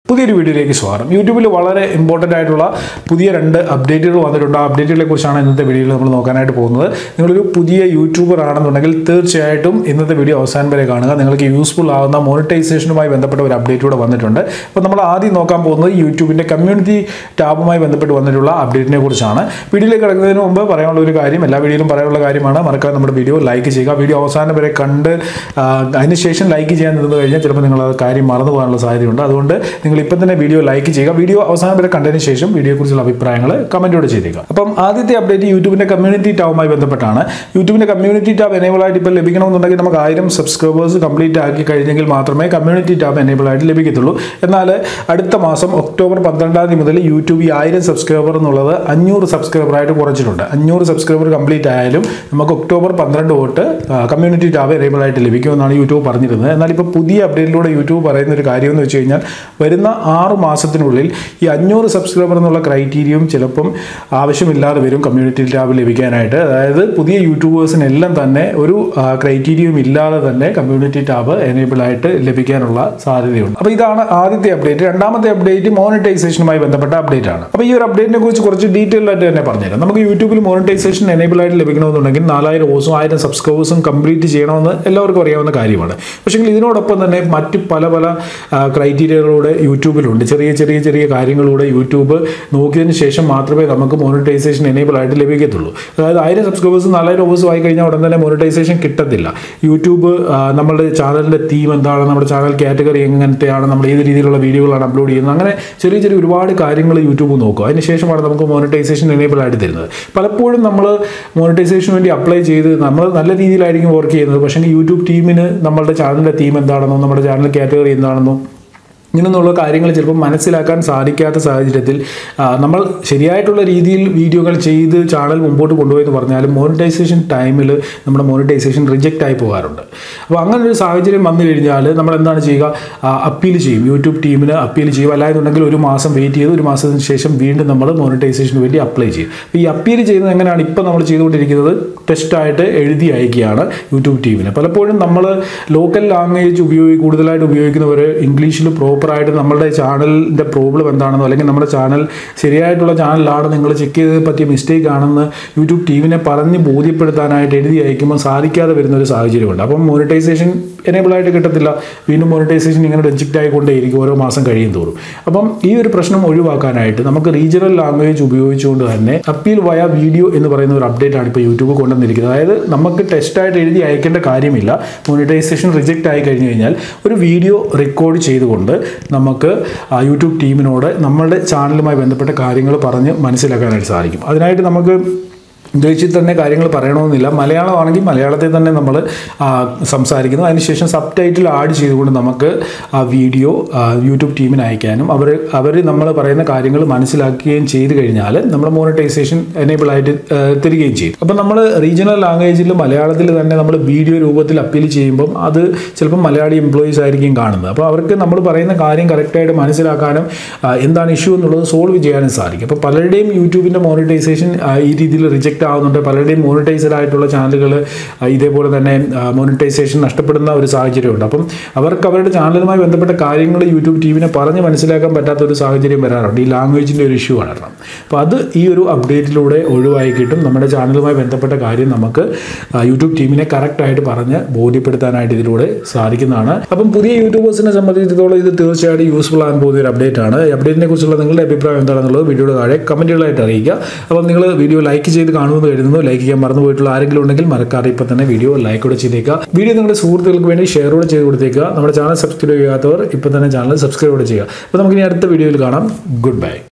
പുതിയൊരു വീഡിയോയിലേക്ക് സ്വാഗതം യൂട്യൂബിൽ വളരെ ഇമ്പോർട്ടൻ്റ് ആയിട്ടുള്ള പുതിയ രണ്ട് അപ്ഡേറ്റുകൾ വന്നിട്ടുണ്ട് ആ അപ്ഡേറ്റുകളെ കുറിച്ചാണ് ഇന്നത്തെ വീഡിയോയിൽ നമ്മൾ നോക്കാനായിട്ട് പോകുന്നത് നിങ്ങളൊരു പുതിയ യൂട്യൂബർ ആണെന്നുണ്ടെങ്കിൽ തീർച്ചയായിട്ടും ഇന്നത്തെ വീഡിയോ അവസാനം വരെ കാണുക നിങ്ങൾക്ക് യൂസ്ഫുൾ ആകുന്ന മോണിറ്റൈസേഷനുമായി ബന്ധപ്പെട്ട ഒരു അപ്ഡേറ്റ് കൂടെ വന്നിട്ടുണ്ട് അപ്പോൾ നമ്മൾ ആദ്യം നോക്കാൻ പോകുന്നത് യൂട്യൂബിൻ്റെ കമ്മ്യൂണിറ്റി ടാബുമായി ബന്ധപ്പെട്ട് വന്നിട്ടുള്ള അപ്ഡേറ്റിനെ കുറിച്ചാണ് വീഡിയോയിലേക്ക് കിടക്കുന്നതിന് മുമ്പ് പറയാനുള്ള ഒരു കാര്യം എല്ലാ വീഡിയോയിലും പറയാനുള്ള കാര്യമാണ് മറക്കാതെ നമ്മുടെ വീഡിയോ ലൈക്ക് ചെയ്യുക വീഡിയോ അവസാനം വരെ കണ്ട് ആ, അതിനുശേഷം ലൈക്ക് ചെയ്യാൻ നിന്ന് കഴിഞ്ഞാൽ ചിലപ്പോൾ നിങ്ങൾ ആ കാര്യം മറന്നു പോകാനുള്ള സാധ്യതയുണ്ട് അതുകൊണ്ട് നിങ്ങൾ ഇപ്പം തന്നെ വീഡിയോ ലൈക്ക് ചെയ്യുക വീഡിയോ അവസാനം വരെ കണ്ടതിന് ശേഷം വീഡിയോയെക്കുറിച്ചുള്ള അഭിപ്രായങ്ങൾ കമൻറ്റോട് ചെയ്തേക്കുക അപ്പം ആദ്യത്തെ അപ്ഡേറ്റ് യൂട്യൂബിൻ്റെ കമ്മ്യൂണിറ്റി ടാബുമായി ബന്ധപ്പെട്ടാണ് യൂട്യൂബിൻ്റെ കമ്മ്യൂണിറ്റി ടാബ് എനേബിൾ ആയിട്ട് ഇപ്പോൾ ലഭിക്കണമെന്നുണ്ടെങ്കിൽ നമുക്ക് ആയിരം സബ്സ്ക്രൈബേഴ്സ് കംപ്ലീറ്റ് ആക്കി കഴിഞ്ഞെങ്കിൽ മാത്രമേ കമ്മ്യൂണിറ്റി ടാബ് എനേബിൾ ആയിട്ട് ലഭിക്കത്തുള്ളൂ എന്നാൽ അടുത്ത മാസം ഒക്ടോബർ പന്ത്രണ്ടാം തീയതി മുതൽ യൂട്യൂബ് ഈ ആയിരം സബ്സ്ക്രൈബർ എന്നുള്ളത് അഞ്ഞൂറ് സബ്സ്ക്രൈബറായിട്ട് കുറച്ചിട്ടുണ്ട് അഞ്ഞൂറ് സബ്സ്ക്രൈബർ കംപ്ലീറ്റ് ആയാലും നമുക്ക് ഒക്ടോബർ പന്ത്രണ്ട് തൊട്ട് കമ്മ്യൂണിറ്റി ടാബ് എനേബിൾ ആയിട്ട് ലഭിക്കുമെന്നാണ് യൂട്യൂബ് പറഞ്ഞിരുന്നത് എന്നാൽ ഇപ്പോൾ പുതിയ അപ്ഡേറ്റിലൂടെ യൂട്യൂബ് പറയുന്ന ഒരു കാര്യം എന്ന് വെച്ച് കഴിഞ്ഞാൽ വരുന്ന ആറ് മാസത്തിനുള്ളിൽ ഈ അഞ്ഞൂറ് സബ്സ്ക്രൈബർ എന്നുള്ള ക്രൈറ്റീരിയയും ചിലപ്പം ആവശ്യമില്ലാതെ വരും കമ്മ്യൂണിറ്റി ടാബ് ലഭിക്കാനായിട്ട് അതായത് പുതിയ യൂട്യൂബേഴ്സിനെല്ലാം തന്നെ ഒരു ക്രൈറ്റീരിയയും ഇല്ലാതെ തന്നെ കമ്മ്യൂണിറ്റി ടാബ് എനേബിൾ ആയിട്ട് ലഭിക്കാനുള്ള സാധ്യതയുണ്ട് അപ്പോൾ ഇതാണ് ആദ്യത്തെ അപ്ഡേറ്റ് രണ്ടാമത്തെ അപ്ഡേറ്റ് മോണിറ്റൈസേഷനുമായി ബന്ധപ്പെട്ട അപ്ഡേറ്റ് ആണ് അപ്പോൾ ഈ ഒരു അപ്ഡേറ്റിനെ കുറിച്ച് കുറച്ച് ഡീറ്റെയിൽ ആയിട്ട് തന്നെ പറഞ്ഞുതരാം നമുക്ക് യൂട്യൂബിൽ മോണിറ്റൈസേഷൻ എനേബിൾ ആയിട്ട് ലഭിക്കണമെന്നുണ്ടെങ്കിൽ നാലായിരം ഓസും ആയിരം സബ്സ്ക്രൈബേഴ്സും കംപ്ലീറ്റ് ചെയ്യണമെന്ന് എല്ലാവർക്കും അറിയാവുന്ന കാര്യമാണ് പക്ഷേ ഇതിനോടൊപ്പം തന്നെ മറ്റ് പല പല ക്രൈറ്റീരിയകളൂടെ യൂട്യൂബിലുണ്ട് ചെറിയ ചെറിയ ചെറിയ കാര്യങ്ങളൂടെ യൂട്യൂബ് നോക്കിയതിന് ശേഷം മാത്രമേ നമുക്ക് മോണിറ്റൈസേഷൻ എനേബിൾ ആയിട്ട് ലഭിക്കത്തുള്ളൂ അതായത് ആയിരം സബ്സ്ക്രൈബേഴ്സ് നാലായിരം ഓവേഴ്സും ആയി കഴിഞ്ഞാൽ ഉടൻ തന്നെ മോണിറ്റൈസേഷൻ കിട്ടത്തില്ല യൂട്യൂബ് ആ, നമ്മുടെ ചാനലിൻ്റെ തീം എന്താണ് നമ്മുടെ ചാനൽ കാറ്റഗറി എങ്ങനത്തെയാണ് നമ്മൾ ഏത് രീതിയിലുള്ള വീഡിയോകളാണ് അപ്ലോഡ് ചെയ്യുന്നത് അങ്ങനെ ചെറിയ ചെറിയ ഒരുപാട് കാര്യങ്ങൾ യൂട്യൂബ് നോക്കും അതിന് ശേഷമാണ് നമുക്ക് മോണിറ്റൈസേഷൻ എനേബിൾ ആയിട്ട് തരുന്നത് പലപ്പോഴും നമ്മൾ മോണിറ്റൈസേഷന് വേണ്ടി അപ്ലൈ ചെയ്ത് നമ്മൾ നല്ല രീതിയിലായിരിക്കും വർക്ക് ചെയ്യുന്നത് പക്ഷേ യൂട്യൂബ് ടീമിന് നമ്മളുടെ ചാനലിൻ്റെ തീം എന്താണെന്നോ നമ്മുടെ ചാനൽ കാറ്റഗറി എന്താണെന്നോ ഇങ്ങനെയുള്ള കാര്യങ്ങൾ ചിലപ്പോൾ മനസ്സിലാക്കാൻ സാധിക്കാത്ത സാഹചര്യത്തിൽ ആ, നമ്മൾ ശരിയായിട്ടുള്ള രീതിയിൽ വീഡിയോകൾ ചെയ്ത് ചാനൽ മുമ്പോട്ട് കൊണ്ടുപോയെന്ന് പറഞ്ഞാലും മോണിറ്റൈസേഷൻ ടൈമിൽ നമ്മുടെ മോണിറ്റൈസേഷൻ റിജക്റ്റ് ആയി പോകാറുണ്ട് അപ്പോൾ അങ്ങനെ ഒരു സാഹചര്യം വന്നു കഴിഞ്ഞാൽ നമ്മൾ എന്താണ് ചെയ്യുക അപ്പീൽ ചെയ്യും യൂട്യൂബ് ടീമിന് അപ്പീൽ ചെയ്യും അല്ലാന്നുണ്ടെങ്കിൽ ഒരു മാസം വെയിറ്റ് ചെയ്ത് ഒരു മാസത്തിന് ശേഷം വീണ്ടും നമ്മൾ മോണിറ്റൈസേഷന് വേണ്ടി അപ്ലൈ ചെയ്യും അപ്പോൾ ഈ അപ്പീൽ ചെയ്യുന്നത് എങ്ങനെയാണ് ഇപ്പോൾ നമ്മൾ ചെയ്തുകൊണ്ടിരിക്കുന്നത് ടെസ്റ്റായിട്ട് എഴുതി അയക്കുകയാണ് യൂട്യൂബ് ടീമിന് പലപ്പോഴും നമ്മൾ ലോക്കൽ ലാംഗ്വേജ് ഉപയോഗി കൂടുതലായിട്ട് ഉപയോഗിക്കുന്നവർ ഇംഗ്ലീഷിൽ പ്രോപ്പറായിട്ട് നമ്മുടെ ചാനലിൻ്റെ പ്രോബ്ലം എന്താണെന്നോ അല്ലെങ്കിൽ നമ്മുടെ ചാനൽ ശരിയായിട്ടുള്ള ചാനലാണ് നിങ്ങൾ ചെക്ക് ചെയ്തത് പറ്റിയ മിസ്റ്റേക്ക് ആണെന്ന് യൂട്യൂബ് ടീമിനെ പറഞ്ഞ് ബോധ്യപ്പെടുത്താനായിട്ട് എഴുതി അയക്കുമ്പോൾ സാധിക്കാതെ വരുന്ന ഒരു സാഹചര്യമുണ്ട് അപ്പം മോണിറ്റൈസേഷൻ എനേബിൾ ആയിട്ട് കിട്ടത്തില്ല വീണ്ടും മോണിറ്റൈസേഷൻ ഇങ്ങനെ റിജക്റ്റ് ആയിക്കൊണ്ടേയിരിക്കും ഓരോ മാസം കഴിയും തോറും അപ്പം ഈ ഒരു പ്രശ്നം ഒഴിവാക്കാനായിട്ട് നമുക്ക് റീജിയണൽ ലാംഗ്വേജ് ഉപയോഗിച്ചുകൊണ്ട് തന്നെ അപ്പീൽ വയ വീഡിയോ എന്ന് പറയുന്ന ഒരു അപ്ഡേറ്റ് ആണ് ഇപ്പോൾ യൂട്യൂബ് കൊണ്ടുവന്നിരിക്കുന്നത് അതായത് നമുക്ക് ടെസ്റ്റായിട്ട് എഴുതി അയക്കേണ്ട കാര്യമില്ല മോണിറ്റൈസേഷൻ റിജക്റ്റ് ആയി കഴിഞ്ഞു കഴിഞ്ഞാൽ ഒരു വീഡിയോ റെക്കോർഡ് ചെയ്തുകൊണ്ട് നമുക്ക് ആ യൂട്യൂബ് ടീമിനോട് നമ്മളുടെ ചാനലുമായി ബന്ധപ്പെട്ട കാര്യങ്ങൾ പറഞ്ഞ് മനസ്സിലാക്കാനായിട്ട് സാധിക്കും അതിനായിട്ട് നമുക്ക് ഇംഗ്ലീഷിൽ തന്നെ കാര്യങ്ങൾ പറയണമെന്നില്ല മലയാളമാണെങ്കിൽ മലയാളത്തിൽ തന്നെ നമ്മൾ സംസാരിക്കുന്നു അതിനുശേഷം സബ് ടൈറ്റിൽ ആഡ് ചെയ്തുകൊണ്ട് നമുക്ക് ആ വീഡിയോ യൂട്യൂബ് ടീമിന് അയക്കാനും അവർ അവർ നമ്മൾ പറയുന്ന കാര്യങ്ങൾ മനസ്സിലാക്കുകയും ചെയ്തു കഴിഞ്ഞാൽ നമ്മുടെ മോണിറ്റൈസേഷൻ എനേബിൾ ആയിട്ട് ആ, തരികയും ചെയ്യും അപ്പം നമ്മൾ റീജിയണൽ ലാംഗ്വേജിൽ മലയാളത്തിൽ തന്നെ നമ്മൾ വീഡിയോ രൂപത്തിൽ അപ്പീൽ ചെയ്യുമ്പം അത് ചിലപ്പം മലയാളി എംപ്ലോയീസ് ആയിരിക്കും കാണുന്നത് അപ്പോൾ അവർക്ക് നമ്മൾ പറയുന്ന കാര്യം കറക്റ്റായിട്ട് മനസ്സിലാക്കാനും ആ, എന്താണ് ഇഷ്യൂ എന്നുള്ളത് സോൾവ് ചെയ്യാനും സാധിക്കും അപ്പോൾ പലരുടെയും യൂട്യൂബിൻ്റെ മോണിറ്റൈസേഷൻ ഈ രീതിയിൽ റിജക്റ്റ് ആവുന്നുണ്ട് പലരുടെയും മോണിറ്റൈസഡ് ആയിട്ടുള്ള ചാനലുകൾ ഇതേപോലെ തന്നെ മോണിറ്റൈസേഷൻ നഷ്ടപ്പെടുന്ന ഒരു സാഹചര്യമുണ്ട് അപ്പം അവർക്ക് അവരുടെ ചാനലുമായി ബന്ധപ്പെട്ട കാര്യങ്ങൾ യൂട്യൂബ് ടീമിനെ പറഞ്ഞ് മനസ്സിലാക്കാൻ പറ്റാത്ത ഒരു സാഹചര്യം വരാറുണ്ട് ഈ ലാംഗ്വേജിൻ്റെ ഒരു ഇഷ്യൂ കാരണം അപ്പോൾ അത് ഈ ഒരു അപ്ഡേറ്റിലൂടെ ഒഴിവായി കിട്ടും നമ്മുടെ ചാനലുമായി ബന്ധപ്പെട്ട കാര്യം നമുക്ക് ആ, യൂട്യൂബ് ടീമിനെ കറക്റ്റായിട്ട് പറഞ്ഞ് ബോധ്യപ്പെടുത്താനായിട്ട് ഇതിലൂടെ സാധിക്കുന്നതാണ് അപ്പം പുതിയ യൂട്യൂബേഴ്സിനെ സംബന്ധിച്ചിടത്തോളം ഇത് തീർച്ചയായിട്ടും യൂസ്ഫുൾ ആകാൻ പോകുന്ന ഒരു അപ്ഡേറ്റ് ആണ് ഈ അപ്ഡേറ്റിനെ കുറിച്ചുള്ള നിങ്ങളുടെ അഭിപ്രായം എന്താണെന്നുള്ളത് വീഡിയോയുടെ താഴെ കമൻറ്റുകളായിട്ട് അറിയിക്കുക അപ്പം നിങ്ങൾ വീഡിയോ ലൈക്ക് ചെയ്ത് കാണുമെന്ന് കരുതുന്നു ലൈക്ക് ചെയ്യാൻ മറന്നു പോയിട്ടുള്ള ആരെങ്കിലും ഉണ്ടെങ്കിൽ മറക്കാതെ ഇപ്പം തന്നെ വീഡിയോ ലൈക്ക് കൂടെ ചെയ്തേക്കുക വീഡിയോ നിങ്ങളുടെ സുഹൃത്തുക്കൾക്ക് വേണ്ടി ഷെയർ കൂടെ ചെയ്ത് കൊടുത്തേക്കുക നമ്മുടെ ചാനൽ സബ്സ്ക്രൈബ് ചെയ്യാത്തവർ ഇപ്പം തന്നെ ചാനൽ സബ്സ്ക്രൈബ് കൂടെ ചെയ്യുക അപ്പോൾ നമുക്ക് ഇനി അടുത്ത വീഡിയോയിൽ കാണാം ഗുഡ് ബൈ